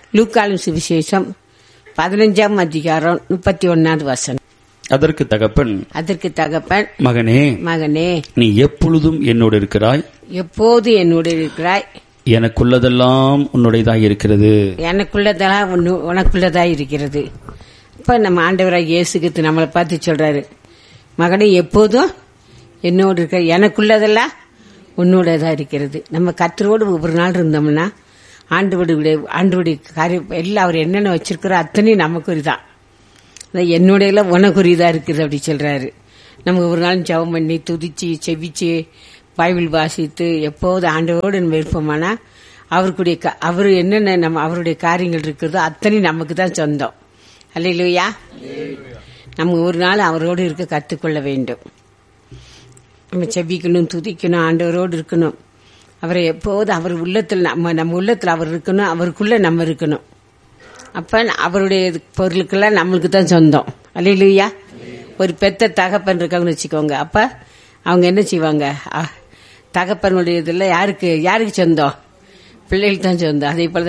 லூக்காலும் சுவிசேஷம் பதினஞ்சாம் அதிகாரம் முப்பத்தி ஒன்னாவது வசனம் அதற்கு தகப்பன் அதற்கு தகப்பன் மகனே மகனே நீ எப்பொழுதும் என்னோடு இருக்கிறாய் எப்போது என்னோட இருக்கிறாய் எனக்குள்ளதெல்லாம் உன்னுடையதாக இருக்கிறது எனக்குள்ளதெல்லாம் உன்னு- உனக்குள்ளதா இருக்கிறது இப்ப நம்ம ஆண்டவராக இயேசுக்கு நம்மளை பார்த்து சொல்றாரு மகனே எப்போதும் என்னோடு இருக்க எனக்குள்ளதெல்லாம் உன்னோடதா இருக்கிறது நம்ம கத்தரோடு ஒவ்வொரு நாள் இருந்தோம்னா ஆண்டவருடைய ஆண்டவருடைய காரியம் எல்லாம் அவர் என்னென்ன வச்சிருக்கிறோ அத்தனையும் நமக்குரிதான் அதான் என்னுடைய உனக்குரியதா இருக்குது அப்படி சொல்றாரு நமக்கு ஒரு நாள் ஜெபம் பண்ணி துதிச்சு செவிச்சு பைபிள் வாசித்து எப்போது ஆண்டவரோடு நம்ம இருப்போமானா அவருக்குடைய க- அவர் என்னென்ன நம்ம அவருடைய காரியங்கள் இருக்கிறதோ அத்தனையும் நமக்கு தான் சொந்தம் அல்லையா நம்ம ஒரு நாள் அவரோடு இருக்க கற்றுக்கொள்ள வேண்டும் நம்ம செபிக்கணும் துதிக்கணும் ஆண்டவரோடு இருக்கணும் அவரை எப்போது அவர் உள்ளத்தில் நம்ம நம்ம உள்ளத்தில் அவர் இருக்கணும் அவருக்குள்ள நம்ம இருக்கணும் அப்ப அவருடைய பொருளுக்கெல்லாம் நம்மளுக்கு தான் சொந்தம் அல்லையா ஒரு பெத்த தகப்பன் இருக்காங்கன்னு வச்சுக்கோங்க அப்ப அவங்க என்ன செய்வாங்க அ, தகப்பனுடைய இதில் யாருக்கு யாருக்கு சொந்தம் பிள்ளைகளுக்கு தான் சொந்தம் அதே போல